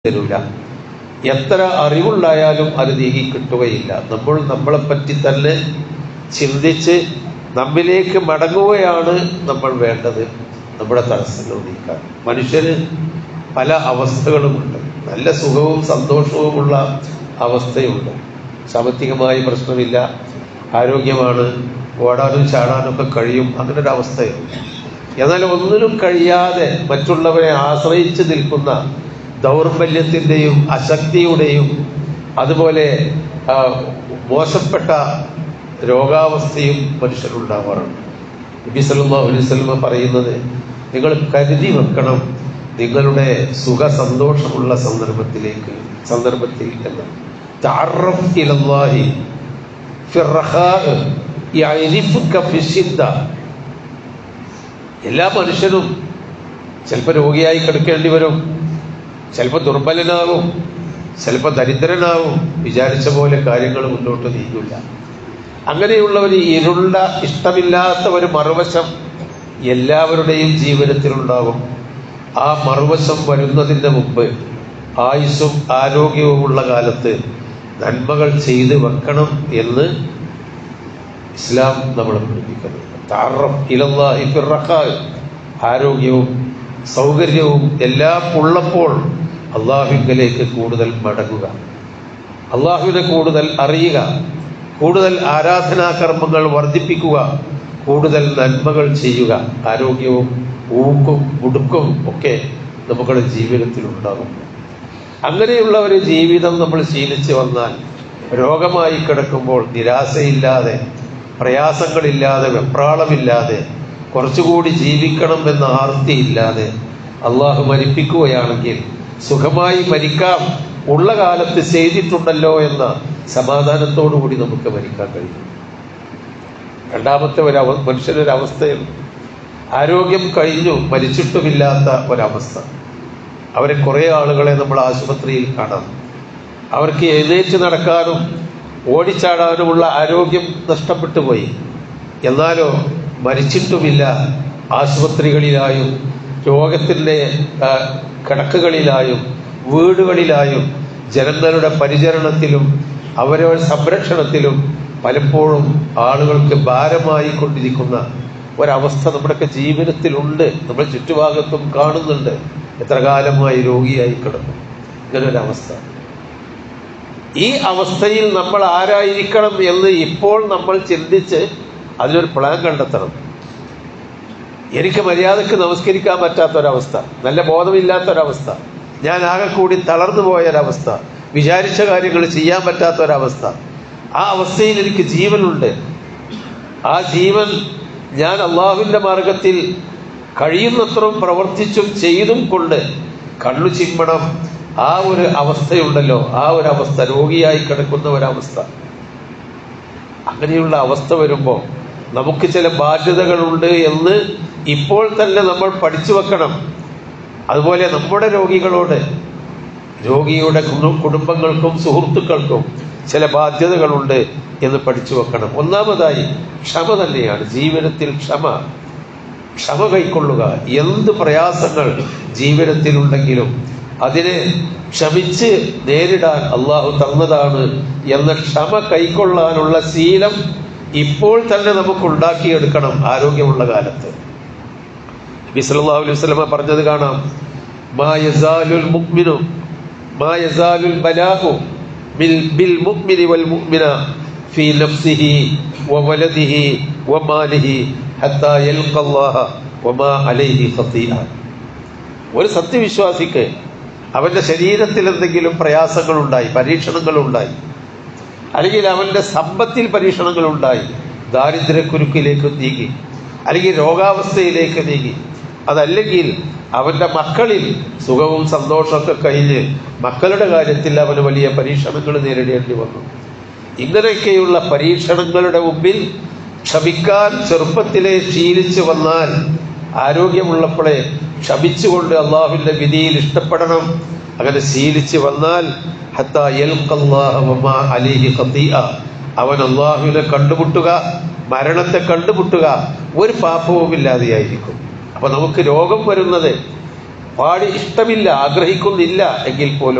തരൂല എത്ര അറിവുണ്ടായാലും അത് നീങ്ങി കിട്ടുകയില്ല നമ്മൾ നമ്മളെപ്പറ്റി തന്നെ ചിന്തിച്ച് നമ്മിലേക്ക് മടങ്ങുകയാണ് നമ്മൾ വേണ്ടത് നമ്മുടെ തടസ്സങ്ങൾ നീക്കാൻ മനുഷ്യന് പല അവസ്ഥകളുമുണ്ട് നല്ല സുഖവും സന്തോഷവുമുള്ള അവസ്ഥയുണ്ട് സാമ്പത്തികമായി പ്രശ്നമില്ല ആരോഗ്യമാണ് ഓടാനും ചാടാനും ഒക്കെ കഴിയും അങ്ങനെ ഒരു അവസ്ഥയുണ്ട് എന്നാൽ ഒന്നിനും കഴിയാതെ മറ്റുള്ളവരെ ആശ്രയിച്ച് നിൽക്കുന്ന ദൗർബല്യത്തിൻ്റെയും അശക്തിയുടെയും അതുപോലെ ആ, മോശപ്പെട്ട രോഗാവസ്ഥയും മനുഷ്യരുണ്ടാവാറുണ്ട് നബി സല്ലല്ലാഹു അലൈഹി വസല്ലമ പറയുന്നത് നിങ്ങൾ കരുതി വെക്കണം നിങ്ങളുടെ സുഖ സന്തോഷമുള്ള സന്ദർഭത്തിലേക്ക് സന്ദർഭത്തിൽ എന്ന് തഅറഫ് ഇലല്ലാഹി ഫിർറഖാഇ യഅരിഫുക ഫിശ്ശിദ്ദ എല്ലാ മനുഷ്യനും ചിലപ്പോൾ രോഗിയായി കിടക്കേണ്ടി വരും ചിലപ്പോൾ ദുർബലനാകും ചിലപ്പോൾ ദരിദ്രനാകും വിചാരിച്ച പോലെ കാര്യങ്ങൾ മുന്നോട്ട് നീങ്ങില്ല അങ്ങനെയുള്ള ഒരു ഇരുണ്ട ഇഷ്ടമില്ലാത്ത ഒരു മറുവശം എല്ലാവരുടെയും ജീവിതത്തിലുണ്ടാകും ആ മറുവശം വരുന്നതിന് മുമ്പ് ആയുസ്സും ആരോഗ്യവുമുള്ള കാലത്ത് നന്മകൾ ചെയ്ത് വെക്കണം എന്ന് ഇസ്ലാം നമ്മളെ പഠിപ്പിക്കുന്നത് താറം ഇലല്ലാഹി ഫിർറഖാ ആരോഗ്യവും സൗകര്യവും എല്ലാം ഉള്ളപ്പോൾ അള്ളാഹുവിലേക്ക് കൂടുതൽ മടങ്ങുക അള്ളാഹുവിനെ കൂടുതൽ അറിയുക കൂടുതൽ ആരാധനാകർമ്മങ്ങൾ വർദ്ധിപ്പിക്കുക കൂടുതൽ നന്മകൾ ചെയ്യുക ആരോഗ്യവും ഊക്കും ഉടുക്കും ഒക്കെ നമ്മുടെ ജീവിതത്തിൽ ഉണ്ടാകും അങ്ങനെയുള്ള ഒരു ജീവിതം നമ്മൾ ശീലിച്ചു വന്നാൽ രോഗമായി കിടക്കുമ്പോൾ നിരാശയില്ലാതെ പ്രയാസങ്ങളില്ലാതെ വെപ്രാളമില്ലാതെ കുറച്ചുകൂടി ജീവിക്കണം എന്ന ആർത്തിയില്ലാതെ അള്ളാഹു മരിപ്പിക്കുകയാണെങ്കിൽ സുഖമായി മരിക്കാം ഉള്ള കാലത്ത് ചെയ്തിട്ടുണ്ടല്ലോ എന്ന സമാധാനത്തോടുകൂടി നമുക്ക് മരിക്കാൻ കഴിയും രണ്ടാമത്തെ ഒരു അവ മനുഷ്യനൊരവസ്ഥയാണ് ആരോഗ്യം കഴിഞ്ഞു മരിച്ചിട്ടുമില്ലാത്ത ഒരവസ്ഥ അവരെ കുറേ ആളുകളെ നമ്മൾ ആശുപത്രിയിൽ കാണാം അവർക്ക് എഴുന്നേറ്റ് നടക്കാനും ഓടിച്ചാടാനുമുള്ള ആരോഗ്യം നഷ്ടപ്പെട്ടു പോയി എന്നാലോ മരിച്ചിട്ടുമില്ല ആശുപത്രികളിലായും രോഗത്തിൻ്റെ ആ, കിടക്കുകളിലായും വീടുകളിലായും ജനങ്ങളുടെ പരിചരണത്തിലും അവരവരുടെ സംരക്ഷണത്തിലും പലപ്പോഴും ആളുകൾക്ക് ഭാരമായി കൊണ്ടിരിക്കുന്ന ഒരവസ്ഥ നമ്മുടെയൊക്കെ ജീവിതത്തിലുണ്ട് നമ്മുടെ ചുറ്റുഭാഗത്തും കാണുന്നുണ്ട് എത്ര കാലമായി രോഗിയായി കിടക്കും ഇങ്ങനെ ഒരു അവസ്ഥ ഈ അവസ്ഥയിൽ നമ്മൾ ആരായിരിക്കണം എന്ന് ഇപ്പോൾ നമ്മൾ ചിന്തിച്ച് അതിനൊരു പ്ലാൻ കണ്ടെത്തണം എനിക്ക് മര്യാദക്ക് നമസ്കരിക്കാൻ പറ്റാത്തൊരവസ്ഥ നല്ല ബോധമില്ലാത്തൊരവസ്ഥ ഞാൻ ആകെ കൂടി തളർന്നു പോയൊരവസ്ഥ വിചാരിച്ച കാര്യങ്ങൾ ചെയ്യാൻ പറ്റാത്തൊരവസ്ഥ ആ അവസ്ഥയിൽ എനിക്ക് ജീവനുണ്ട് ആ ജീവൻ ഞാൻ അള്ളാഹുവിൻ്റെ മാർഗത്തിൽ കഴിയുന്നത്രയും പ്രവർത്തിച്ചും ചെയ്തും കൊണ്ട് കണ്ണു ചിമ്മണം ആ ഒരു അവസ്ഥയുണ്ടല്ലോ ആ ഒരു അവസ്ഥ രോഗിയായി കിടക്കുന്ന ഒരവസ്ഥ അങ്ങനെയുള്ള അവസ്ഥ വരുമ്പോൾ നമുക്ക് ചില ബാധ്യതകളുണ്ട് എന്ന് ഇപ്പോൾ തന്നെ നമ്മൾ പഠിച്ചു വെക്കണം അതുപോലെ നമ്മുടെ രോഗികളോട് രോഗിയുടെ കുടു- കുടുംബങ്ങൾക്കും സുഹൃത്തുക്കൾക്കും ചില ബാധ്യതകളുണ്ട് എന്ന് പഠിച്ചു വെക്കണം ഒന്നാമതായി ക്ഷമ തന്നെയാണ് ജീവിതത്തിൽ ക്ഷമ ക്ഷമ കൈക്കൊള്ളുക എന്ത് പ്രയാസങ്ങൾ ജീവിതത്തിലുണ്ടെങ്കിലും അതിനെ ക്ഷമിച്ച് നേരിടാൻ അള്ളാഹു തന്നതാണ് എന്ന ക്ഷമ കൈക്കൊള്ളാനുള്ള ശീലം ഇപ്പോൾ തന്നെ നമുക്ക് ഉണ്ടാക്കിയെടുക്കണം ആരോഗ്യമുള്ള കാലത്ത് നബി സല്ലല്ലാഹു അലൈഹി വസല്ലമ പറഞ്ഞത് കാണാം മാ യസാലുൽ മുഅ്മിനു മാ യസാലുൽ ബലാഹു ബിൽ ബിൽ മുഅ്മിനി വൽ മുഅ്മിന ഫീ നഫ്സിഹി വവലദിഹി വമാലിഹി ഹത്താ യൽഖല്ലാഹ വമാ അലൈഹി ഖതീഅ ഒരു സത്യവിശ്വാസിക്ക് അവന്റെ ശരീരത്തിൽ എന്തെങ്കിലും പ്രയാസങ്ങൾ ഉണ്ടായി പരീക്ഷണങ്ങൾ ഉണ്ടായി അല്ലെങ്കിൽ അവന്റെ സമ്പത്തിൽ പരീക്ഷണങ്ങൾ ഉണ്ടായി ദാരിദ്ര്യക്കുരുക്കിലേക്ക് നീങ്ങി അല്ലെങ്കിൽ രോഗാവസ്ഥയിലേക്ക് നീങ്ങി അതല്ലെങ്കിൽ അവന്റെ മക്കളിൽ സുഖവും സന്തോഷമൊക്കെ കഴിഞ്ഞ് മക്കളുടെ കാര്യത്തിൽ അവന് വലിയ പരീക്ഷണങ്ങൾ നേരിടേണ്ടി വന്നു ഇങ്ങനെയൊക്കെയുള്ള പരീക്ഷണങ്ങളുടെ മുമ്പിൽ ക്ഷമിക്കാൻ ചെറുപ്പത്തിലെ ശീലിച്ചു വന്നാൽ ആരോഗ്യമുള്ളപ്പോഴേ ക്ഷമിച്ചുകൊണ്ട് അള്ളാഹുവിന്റെ വിധിയിൽ ഇഷ്ടപ്പെടണം അങ്ങനെ ശീലിച്ചു വന്നാൽ ഹത്താ യൽഖല്ലാഹ വമാ അലൈഹി ഖതീഅ. അവൻ അള്ളാഹുവിനെ കണ്ടുമുട്ടുക മരണത്തെ കണ്ടുമുട്ടുക ഒരു പാപവും ഇല്ലാതെയായിരിക്കും അപ്പൊ നമുക്ക് രോഗം വരുന്നത് പാടി ഇഷ്ടമില്ല ആഗ്രഹിക്കുന്നില്ല എങ്കിൽ പോലും